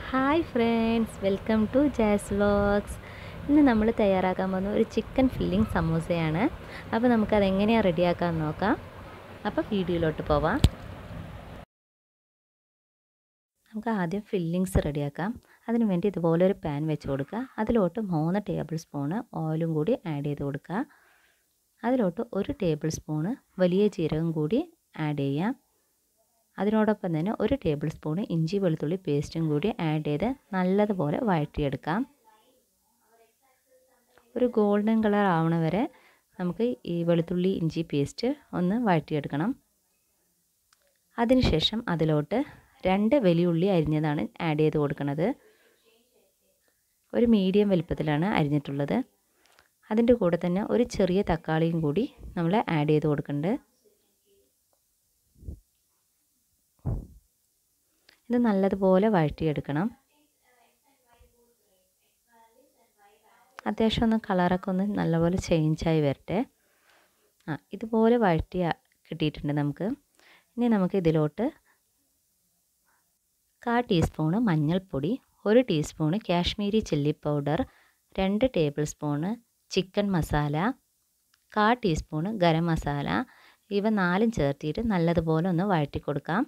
hi friends welcome to Jas vlogs ഇന്ന് നമ്മൾ തയ്യാറാക്കാൻ പോകുന്ന ഒരു ചിക്കൻ ഫില്ലിംഗ് സമൂസയാണ് അപ്പോൾ നമുക്കത് എങ്ങനെയാണ് റെഡിയാക്കാൻ നോക്കാം അപ്പോൾ വീഡിയോയിലോട്ട് പോവാം നമുക്ക് ആദ്യം ഫില്ലിങ്സ് റെഡിയാക്കാം അതിന് വേണ്ടി ഇതുപോലെ ഒരു പാൻ വെച്ച് കൊടുക്കുക അതിലോട്ട് മൂന്ന് ടേബിൾ സ്പൂണ് ഓയിലും കൂടി ആഡ് ചെയ്ത് കൊടുക്കുക അതിലോട്ട് ഒരു ടേബിൾ സ്പൂണ് വലിയ ജീരകം കൂടി ആഡ് ചെയ്യാം അതിനോടൊപ്പം തന്നെ ഒരു ടേബിൾ സ്പൂണ് ഇഞ്ചി വെളുത്തുള്ളി പേസ്റ്റും കൂടി ആഡ് ചെയ്ത് നല്ലതുപോലെ വഴറ്റിയെടുക്കാം ഒരു ഗോൾഡൻ കളർ ആവണ വരെ നമുക്ക് ഈ വെളുത്തുള്ളി ഇഞ്ചി പേസ്റ്റ് ഒന്ന് വഴറ്റിയെടുക്കണം അതിനുശേഷം അതിലോട്ട് രണ്ട് വലിയുള്ളി അരിഞ്ഞതാണ് ആഡ് ചെയ്ത് കൊടുക്കുന്നത് ഒരു മീഡിയം വലിപ്പത്തിലാണ് അരിഞ്ഞിട്ടുള്ളത് അതിൻ്റെ കൂടെ തന്നെ ഒരു ചെറിയ തക്കാളിയും കൂടി നമ്മൾ ആഡ് ചെയ്ത് കൊടുക്കുന്നുണ്ട് ഇത് നല്ലതുപോലെ വഴറ്റിയെടുക്കണം അത്യാവശ്യം ഒന്ന് കളറൊക്കെ ഒന്ന് നല്ലപോലെ ചേഞ്ചായി വരട്ടെ ആ ഇതുപോലെ വഴറ്റി കിട്ടിയിട്ടുണ്ട് നമുക്ക് ഇനി നമുക്ക് ഇതിലോട്ട് കാ ടീസ്പൂണ് മഞ്ഞൾപ്പൊടി ഒരു ടീസ്പൂണ് കാശ്മീരി ചില്ലി പൗഡർ രണ്ട് ടേബിൾ സ്പൂണ് ചിക്കൻ മസാല കാ ടീസ്പൂണ് ഗരം മസാല ഇവ നാലും ചേർത്തിട്ട് നല്ലതുപോലെ ഒന്ന് വഴറ്റി കൊടുക്കാം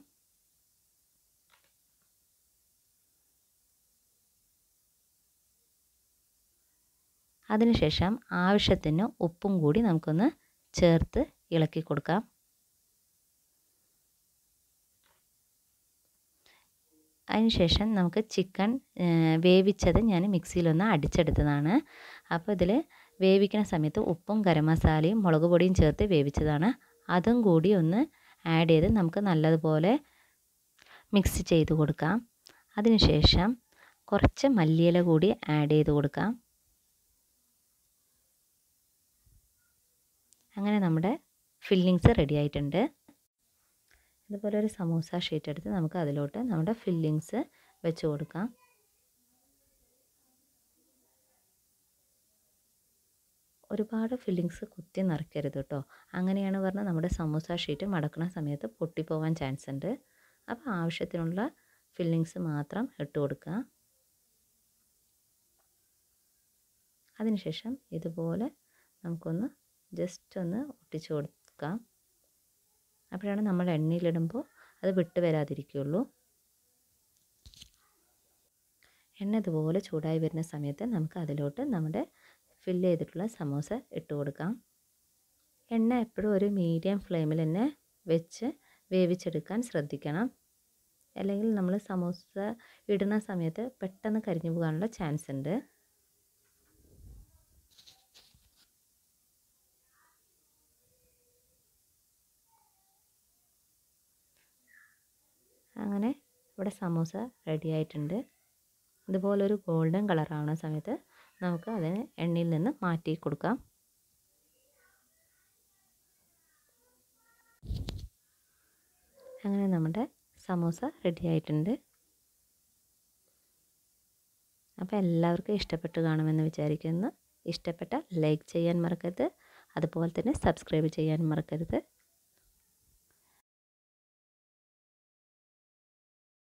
അതിനുശേഷം ആവശ്യത്തിന് ഉപ്പും കൂടി നമുക്കൊന്ന് ചേർത്ത് ഇളക്കി കൊടുക്കാം അതിനുശേഷം നമുക്ക് ചിക്കൻ വേവിച്ചത് ഞാൻ മിക്സിയിലൊന്ന് അടിച്ചെടുത്തതാണ് അപ്പോൾ ഇതിൽ വേവിക്കുന്ന സമയത്ത് ഉപ്പും ഗരം മസാലയും മുളക് പൊടിയും ചേർത്ത് വേവിച്ചതാണ് അതും കൂടി ഒന്ന് ആഡ് ചെയ്ത് നമുക്ക് നല്ലതുപോലെ മിക്സ് ചെയ്ത് കൊടുക്കാം അതിനുശേഷം കുറച്ച് മല്ലിയില കൂടി ആഡ് ചെയ്ത് കൊടുക്കാം അങ്ങനെ നമ്മുടെ ഫില്ലിങ്സ് റെഡി ആയിട്ടുണ്ട് ഇതുപോലെ ഒരു സമൂസ ഷീറ്റ് എടുത്ത് നമുക്ക് അതിലോട്ട് നമ്മുടെ ഫില്ലിങ്സ് വെച്ച് കൊടുക്കാം ഒരുപാട് ഫില്ലിങ്സ് കുത്തി നിറയ്ക്കരുത് കേട്ടോ അങ്ങനെയാണ് പറഞ്ഞാൽ നമ്മുടെ സമൂസ ഷീറ്റ് മടക്കുന്ന സമയത്ത് പൊട്ടിപ്പോവാൻ ചാൻസ് ഉണ്ട് അപ്പോൾ ആവശ്യത്തിനുള്ള ഫില്ലിങ്സ് മാത്രം ഇട്ട് കൊടുക്കുക അതിനുശേഷം ഇതുപോലെ നമുക്കൊന്ന് ജസ്റ്റ് ഒന്ന് ഒട്ടിച്ചു കൊടുക്കാം അപ്പോഴാണ് നമ്മൾ എണ്ണയിലിടുമ്പോൾ അത് വിട്ട് വരാതിരിക്കുകയുള്ളൂ എണ്ണ ഇതുപോലെ ചൂടായി വരുന്ന സമയത്ത് നമുക്ക് അതിലോട്ട് നമ്മുടെ ഫില്ല് ചെയ്തിട്ടുള്ള സമോസ ഇട്ട് കൊടുക്കാം എണ്ണ എപ്പോഴും ഒരു മീഡിയം ഫ്ലെയിമിൽ തന്നെ വെച്ച് വേവിച്ചെടുക്കാൻ ശ്രദ്ധിക്കണം അല്ലെങ്കിൽ നമ്മൾ സമോസ ഇടുന്ന സമയത്ത് പെട്ടെന്ന് കരിഞ്ഞു പോകാനുള്ള ചാൻസ് ഉണ്ട് അങ്ങനെ ഇവിടെ സമൂസ റെഡി ആയിട്ടുണ്ട് ഇതുപോലൊരു ഗോൾഡൻ കളർ ആവുന്ന സമയത്ത് നമുക്ക് അതിന് എണ്ണയിൽ നിന്ന് മാറ്റി കൊടുക്കാം അങ്ങനെ നമ്മുടെ സമൂസ റെഡി ആയിട്ടുണ്ട് അപ്പോൾ എല്ലാവർക്കും ഇഷ്ടപ്പെട്ട് കാണുമെന്ന് വിചാരിക്കുന്നു ഇഷ്ടപ്പെട്ട ലൈക്ക് ചെയ്യാൻ മറക്കരുത് അതുപോലെ തന്നെ സബ്സ്ക്രൈബ് ചെയ്യാൻ മറക്കരുത്